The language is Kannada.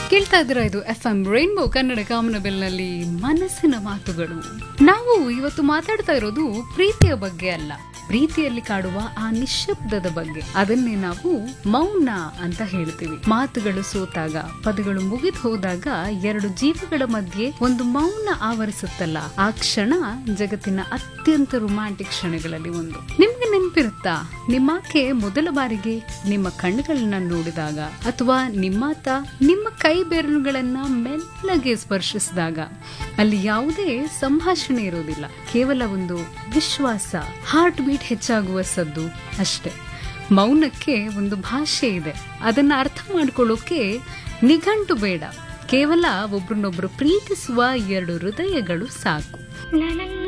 ಕೇಳ್ತಾ ಇದ್ದೀರಾ ಇದು ಎಫ್ ಎಂ ರೈನ್ಬೋ ಕನ್ನಡ ಕಾಮನಬೆಲ್ನಲ್ಲಿ ಮನಸ್ಸಿನ ಮಾತುಗಳು ನಾವು ಇವತ್ತು ಮಾತಾಡ್ತಾ ಇರೋದು ಪ್ರೀತಿಯ ಬಗ್ಗೆ ಅಲ್ಲ ಪ್ರೀತಿಯಲ್ಲಿ ಕಾಡುವ ಆ ನಿಶ್ಶಬ್ದದ ಬಗ್ಗೆ ಅದನ್ನೇ ನಾವು ಮೌನ ಅಂತ ಹೇಳ್ತೀವಿ ಮಾತುಗಳು ಸೋತಾಗ ಪದಗಳು ಮುಗಿದು ಹೋದಾಗ ಎರಡು ಜೀವಗಳ ಮಧ್ಯೆ ಒಂದು ಮೌನ ಆವರಿಸುತ್ತಲ್ಲ ಆ ಕ್ಷಣ ಜಗತ್ತಿನ ಅತ್ಯಂತ ರೊಮ್ಯಾಂಟಿಕ್ ಕ್ಷಣಗಳಲ್ಲಿ ಒಂದು ನಿಮ್ಗೆ ನೆನಪಿರುತ್ತಾ ನಿಮ್ಮಾಕೆ ಮೊದಲ ಬಾರಿಗೆ ನಿಮ್ಮ ಕಣ್ಣುಗಳನ್ನ ನೋಡಿದಾಗ ಅಥವಾ ನಿಮ್ಮಾತ ನಿಮ್ಮ ಕೈ ಬೆರಳುಗಳನ್ನ ಮೆಲ್ಲಗೆ ಸ್ಪರ್ಶಿಸಿದಾಗ ಅಲ್ಲಿ ಯಾವುದೇ ಸಂಭಾಷಣೆ ಇರೋದಿಲ್ಲ ಕೇವಲ ಒಂದು ವಿಶ್ವಾಸ ಹಾರ್ಟ್ ಬೀಟ್ ಹೆಚ್ಚಾಗುವ ಸದ್ದು ಅಷ್ಟೇ ಮೌನಕ್ಕೆ ಒಂದು ಭಾಷೆ ಇದೆ ಅದನ್ನ ಅರ್ಥ ಮಾಡ್ಕೊಳ್ಳೋಕೆ ನಿಘಂಟು ಬೇಡ ಕೇವಲ ಒಬ್ರನ್ನೊಬ್ರು ಪ್ರೀತಿಸುವ ಎರಡು ಹೃದಯಗಳು ಸಾಕು